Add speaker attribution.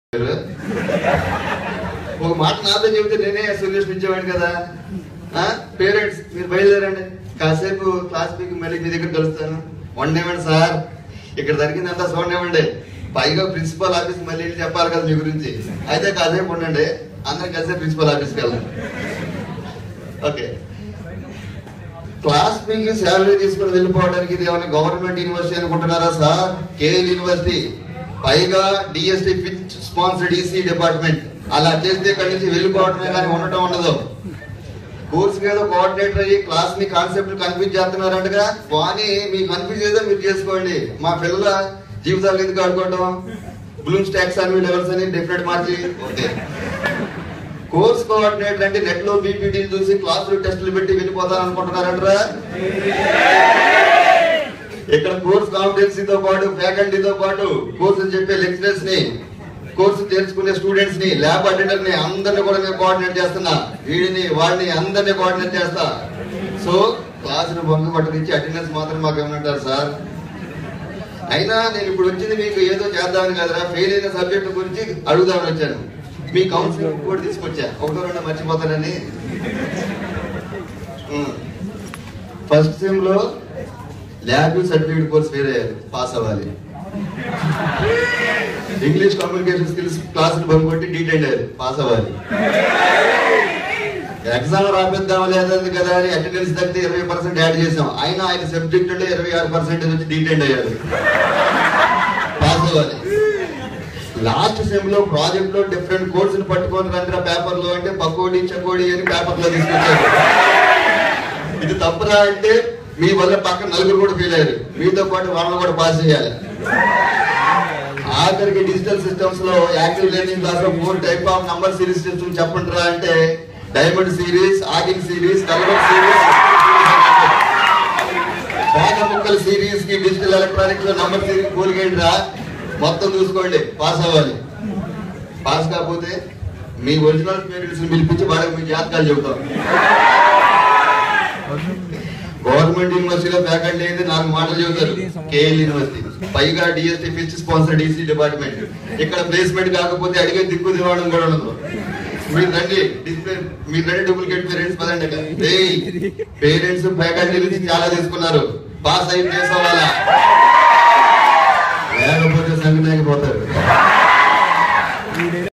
Speaker 1: ఒక మాట నాతో చెబితే నేనే సొల్యూషన్ ఇచ్చేవాడిని కదా పేరెంట్స్ మీరు బయలుదేరండి కాసేపు క్లాస్ పీకి మళ్ళీ మీ దగ్గర కలుస్తాను వండేవండి సార్ ఇక్కడ జరిగిందంతా చూడండి పైగా ప్రిన్సిపల్ ఆఫీస్ మళ్ళీ వెళ్ళి చెప్పాలి కదా మీ గురించి అయితే కాసేపు ఉండండి అందరం కాసేపు ప్రిన్సిపల్ ఆఫీస్కి వెళ్దాం ఓకే క్లాస్ పీకి శాలరీ తీసుకుని వెళ్ళిపోవడానికి ఇది ఏమైనా గవర్నమెంట్ యూనివర్సిటీ అనుకుంటున్నారా సార్ కేఎల్ యూనివర్సిటీ పైగా డిఎస్టి ఫిచ్ స్పాన్సర్డ్ ఈసీ డిపార్ట్మెంట్ అలా చేస్తే ఇక్కడి నుంచి వెళ్ళిపోవడమే కానీ ఉండటం ఉండదు కోర్స్ ఏదో కోఆర్డినేటర్ అయ్యి క్లాస్ ని కాన్సెప్ట్ కన్ఫ్యూజ్ చేస్తున్నారంటగా కానీ మీ కన్ఫ్యూజ్ ఏదో మీరు చేసుకోండి మా పిల్లల జీవితాలు ఎందుకు ఆడుకోవటం బ్లూమ్ స్టాక్స్ అని లెవెల్స్ అని డిఫరెంట్ మార్చి ఓకే కోర్స్ కోఆర్డినేటర్ అంటే నెట్ లో బీపీటీ చూసి క్లాసులు టెస్టులు పెట్టి వెళ్ళిపోతాను అనుకుంటున్నారంటరా ఇక్కడ కోర్స్ కాంపిటెన్సీతో పాటు ఫ్యాకల్టీతో పాటు కోర్సు చెప్పే లెక్చరర్స్ ని కోర్సు నేర్చుకునే స్టూడెంట్స్ ని ల్యాబ్ అటెండర్ ని అందరిని కూడా నేను కోఆర్డినేట్ చేస్తున్నా వీడిని వాడిని అందరిని కోఆర్డినేట్ చేస్తా సో క్లాసులు బంగు పట్టుకొచ్చి అటెండెన్స్ మాత్రం మాకు ఏమంటారు సార్ అయినా నేను ఇప్పుడు వచ్చింది మీకు ఏదో చేద్దామని కదరా ఫెయిల్ అయిన సబ్జెక్ట్ గురించి అడుగుదామని వచ్చాను మీ కౌన్సిలింగ్ కూడా తీసుకొచ్చా ఒకటో రెండు మర్చిపోతానని ఫస్ట్ సెమ్ లో ల్యాబ్ సర్టిఫికేట్ కోర్స్ వేరే పాస్ అవ్వాలి ఇంగ్లీష్ కమ్యూనికేషన్ స్కిల్స్ క్లాసులు బంకొట్టి డీటెయిల్ అయ్యారు పాస్ అవ్వాలి ఎగ్జామ్ రాపిద్దాం లేదంది కదా అని అటెండెన్స్ తగ్గితే ఇరవై పర్సెంట్ యాడ్ చేసాం అయినా ఆయన సబ్జెక్ట్ లో ఇరవై ఆరు పర్సెంటేజ్ వచ్చి డీటెయిల్ అయ్యారు పాస్ అవ్వాలి లాస్ట్ సెమ్ లో ప్రాజెక్ట్ లో డిఫరెంట్ కోర్సులు పట్టుకొని రండి పేపర్ లో అంటే పకోడి చకోడి అని పేపర్ లో తీసుకొచ్చారు ఇది తప్పురా అంటే మీ వల్ల పక్కన నలుగురు కూడా ఫీల్ అయ్యారు మీతో పాటు వాళ్ళని కూడా పాస్ చేయాలి ఆఖరికి డిజిటల్ సిస్టమ్స్ లో యాక్టివ్ లెర్నింగ్ క్లాస్ లో four type of number series system చెప్పండి రా అంటే డైమండ్ సిరీస్ ఆగింగ్ సిరీస్ కలర్ సిరీస్ బాగా ముక్కల సిరీస్ కి డిజిటల్ ఎలక్ట్రానిక్స్ లో నంబర్ సిరీస్ కోలిగేయండి రా మొత్తం చూసుకోండి పాస్ అవ్వాలి పాస్ కాకపోతే మీ ఒరిజినల్ పేరెంట్స్ పిలిపించి వాళ్ళకి మీ జాతకాలు చెబుతాం గవర్నమెంట్ యూనివర్సిటీలో ఫ్యాకల్టీ అయితే నాలుగు మాటలు చెబుతారు కేఎల్ యూనివర్సిటీ పైగా డిఎస్టీ ఫిచ్ స్పాన్సర్ డిసి డిపార్ట్మెంట్ ఇక్కడ ప్లేస్మెంట్ కాకపోతే అడిగే దిక్కు దివాణం కూడా ఉండదు మీరు రండి డిస్ప్లే మీరు రండి డూప్లికేట్ పేరెంట్స్ పదండి పేరెంట్స్ ఫ్యాకల్టీ నుంచి చాలా తీసుకున్నారు పాస్ అయిన చేసుకోవాలా లేకపోతే